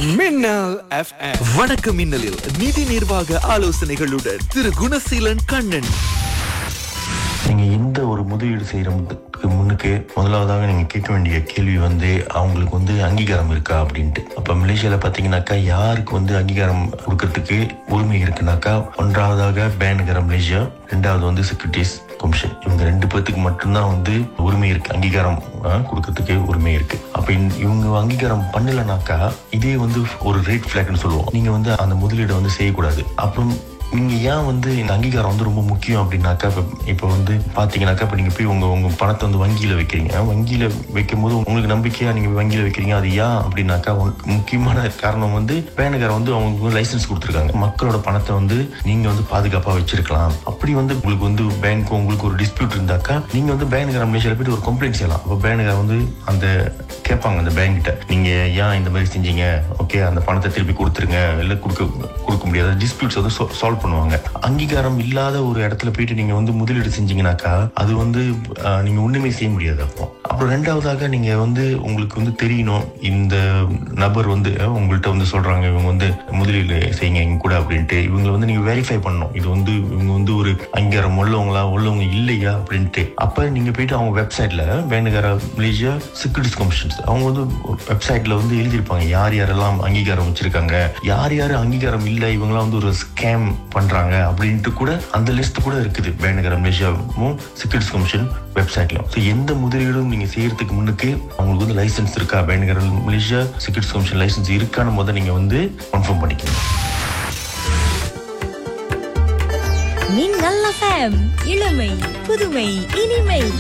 மின்னல் எஃப்எம் வணக்கம் மின்னலில் நிதி நிர்வாக ஆலோசனைகளுடன் திரு குணசீலன் கண்ணன் நீங்க எந்த ஒரு முதலீடு செய்யறதுக்கு முன்னுக்கு முதலாவதாக நீங்க கேட்க வேண்டிய கேள்வி வந்து அவங்களுக்கு வந்து அங்கீகாரம் இருக்கா அப்படின்ட்டு அப்ப மலேசியால பாத்தீங்கன்னாக்கா யாருக்கு வந்து அங்கீகாரம் கொடுக்கறதுக்கு உரிமை இருக்குனாக்கா ஒன்றாவதாக பேனுகிற மலேசியா ரெண்டாவது வந்து செக்யூரிட்டிஸ் கமிஷன் இவங்க ரெண்டு பேர்த்துக்கு மட்டும்தான் வந்து உரிமை இருக்கு அங்கீகாரம் ஆ, கொடுக்கறதுக்கு உரிமை இருக்கு அப்ப இந்த- இவங்க அங்கீகாரம் பண்ணலனாக்கா இதே வந்து ஒரு ரேட் ஃபிளாக்னு சொல்லுவோம் நீங்க வந்து அந்த முதலீடை வந்து செய்யக்கூடாது அப்புறம் நீங்க ஏன் வந்து இந்த அங்கீகாரம் வந்து ரொம்ப முக்கியம் அப்படின்னாக்கா இப்ப இப்போ வந்து பாத்தீங்கன்னாக்கா இப்ப நீங்க போய் உங்க உங்க பணத்தை வந்து வங்கியில வைக்கிறீங்க வங்கியில வைக்கும் போது உங்களுக்கு நம்பிக்கையா நீங்க வங்கியில வைக்கிறீங்க அது ஏன் அப்படின்னாக்கா உங்க- முக்கியமான காரணம் வந்து பேனுகாரம் வந்து அவங்களுக்கு லைசன்ஸ் கொடுத்துருக்காங்க மக்களோட பணத்தை வந்து நீங்க வந்து பாதுகாப்பா வச்சிருக்கலாம் அப்படி வந்து உங்களுக்கு வந்து பேங்க் உங்களுக்கு ஒரு டிஸ்பியூட் இருந்தாக்கா நீங்க வந்து பேனுகாரம் மலேசியால போயிட்டு ஒரு கம்ப்ளைண்ட் செய்யலாம் அப்போ பேனுகாரம் வந்து அந்த கேட்பாங்க அந்த பேங்க் கிட்ட நீங்க ஏன் இந்த மாதிரி செஞ்சீங்க ஓகே அந்த பணத்தை திருப்பி கொடுத்துருங்க இல்ல கொடுக்க கொடுக்க முடியாது டிஸ்பியூட்ஸ் வந்து சால்வ் பண்ணுவாங்க அங்கீகாரம் இல்லாத ஒரு இடத்துல போயிட்டு நீங்க வந்து முதலீடு செஞ்சீங்கன்னாக்கா அது வந்து ஆஹ், நீங்க ஒண்ணுமே செய்ய முடியாது அப்போ அப்புறம் ரெண்டாவதாக நீங்க வந்து உங்களுக்கு வந்து தெரியணும் இந்த நபர் வந்து அஹ், உங்கள்ட்ட வந்து சொல்றாங்க இவங்க வந்து முதலீடு செய்யுங்க எங்க கூட அப்படின்ட்டு இவங்களை வந்து நீங்க வெரிஃபை பண்ணணும் இது வந்து இவங்க வந்து ஒரு அங்கீகாரம் உள்ளவங்களா உள்ளவங்க இல்லையா அப்படின்ட்டு அப்ப நீங்க போயிட்டு அவங்க வெப்சைட்ல வேணுகிற மலேசியா செக்யூரிட்டிஸ் கமிஷன்ஸ் அவங்க வந்து வெப்சைட்ல வந்து எழுதியிருப்பாங்க யார் யாரெல்லாம் அங்கீகாரம் வச்சிருக்காங்க யார் யார் அங்கீகாரம் இல்லை இவங்கெல்லாம் வந்து ஒரு ஸ்கேம் பண்றாங்க அப்படின்ட்டு கூட அந்த லிஸ்ட் கூட இருக்குது வேணுகிற மலேசியாவும் செக்யூரிட்டிஸ் கமிஷன் வெப்சைட்ல ஸோ எந்த முதலீடும் நீங்க செய்யறதுக்கு முன்னுக்கு அவங்களுக்கு வந்து லைசன்ஸ் இருக்கா வேணுகிற மலேசியா செக்யூரிட்டிஸ் கமிஷன் லைசன்ஸ் இருக்கான்னு முதல் நீங்க வந்து கன்ஃபார்ம் பண்ணிக்கணும் மின்னல் எஃப்எம் இளமை புதுமை இனிமை